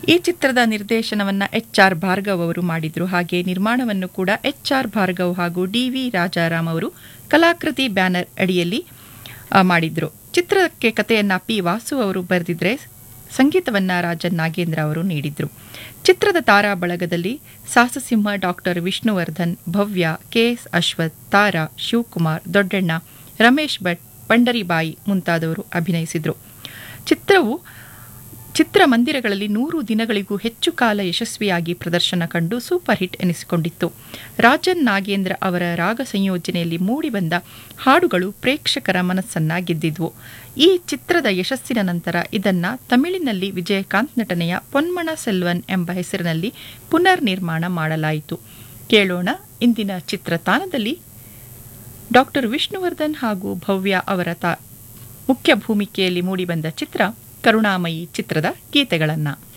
ಈ ಚಿತ್ರದ ನಿರ್ದೇಶನವನ್ನು ಎಚ್ ಆರ್ ಭಾರ್ಗವ್ ಅವರು ಮಾಡಿದ್ರು ಹಾಗೆ ನಿರ್ಮಾಣವನ್ನು ಕೂಡ ಎಚ್ ಆರ್ ಭಾರ್ಗವ್ ಹಾಗೂ ಡಿ ವಿ ರಾಜಾರಾಮ್ ಅವರು ಕಲಾಕೃತಿ ಬ್ಯಾನರ್ ಅಡಿಯಲ್ಲಿ ಆ, ಮಾಡಿದ್ರು ಚಿತ್ರಕ್ಕೆ ಕಥೆಯನ್ನ ಪಿ ವಾಸು ಅವರು ಬರೆದಿದ್ರೆ ಸಂಗೀತವನ್ನ ರಾಜನ್ ನಾಗೇಂದ್ರ ಅವರು ನೀಡಿದ್ರು ಚಿತ್ರದ ತಾರಾ ಬಳಗದಲ್ಲಿ ಸಾಹಸಸಿಂಹ ಡಾಕ್ಟರ್ ವಿಷ್ಣುವರ್ಧನ್ ಭವ್ಯ ಕೆಎಸ್ ಅಶ್ವಥ್ ತಾರಾ ಶಿವಕುಮಾರ್ ದೊಡ್ಡಣ್ಣ ರಮೇಶ್ ಭಟ್ ಪಂಡರಿಬಾಯಿ ಮುಂತಾದವರು ಅಭಿನಯಿಸಿದ್ರು ಚಿತ್ರವು ಚಿತ್ರಮಂದಿರಗಳಲ್ಲಿ ನೂರು ದಿನಗಳಿಗೂ ಹೆಚ್ಚು ಕಾಲ ಯಶಸ್ವಿಯಾಗಿ ಪ್ರದರ್ಶನ ಕಂಡು ಸೂಪರ್ ಹಿಟ್ ಎನಿಸಿಕೊಂಡಿತ್ತು ರಾಜನ್ ನಾಗೇಂದ್ರ ಅವರ ರಾಗ ಸಂಯೋಜನೆಯಲ್ಲಿ ಮೂಡಿಬಂದ ಹಾಡುಗಳು ಪ್ರೇಕ್ಷಕರ ಮನಸ್ಸನ್ನ ಗೆದ್ದಿದ್ವು ಈ ಚಿತ್ರದ ಯಶಸ್ಸಿನ ನಂತರ ಇದನ್ನ ತಮಿಳಿನಲ್ಲಿ ವಿಜಯಕಾಂತ್ ನಟನೆಯ ಪೊನ್ಮಣ ಸೆಲ್ವನ್ ಎಂಬ ಹೆಸರಿನಲ್ಲಿ ಪುನರ್ ನಿರ್ಮಾಣ ಮಾಡಲಾಯಿತು ಕೇಳೋಣ ಇಂದಿನ ಚಿತ್ರತಾಣದಲ್ಲಿ ಡಾಕ್ಟರ್ ವಿಷ್ಣುವರ್ಧನ್ ಹಾಗೂ ಭವ್ಯ ಅವರ ತಾ ಮುಖ್ಯ ಭೂಮಿಕೆಯಲ್ಲಿ ಮೂಡಿಬಂದ ಚಿತ್ರ ಕರುಣಾಮಯಿ ಚಿತ್ರದ ಗೀತೆಗಳನ್ನು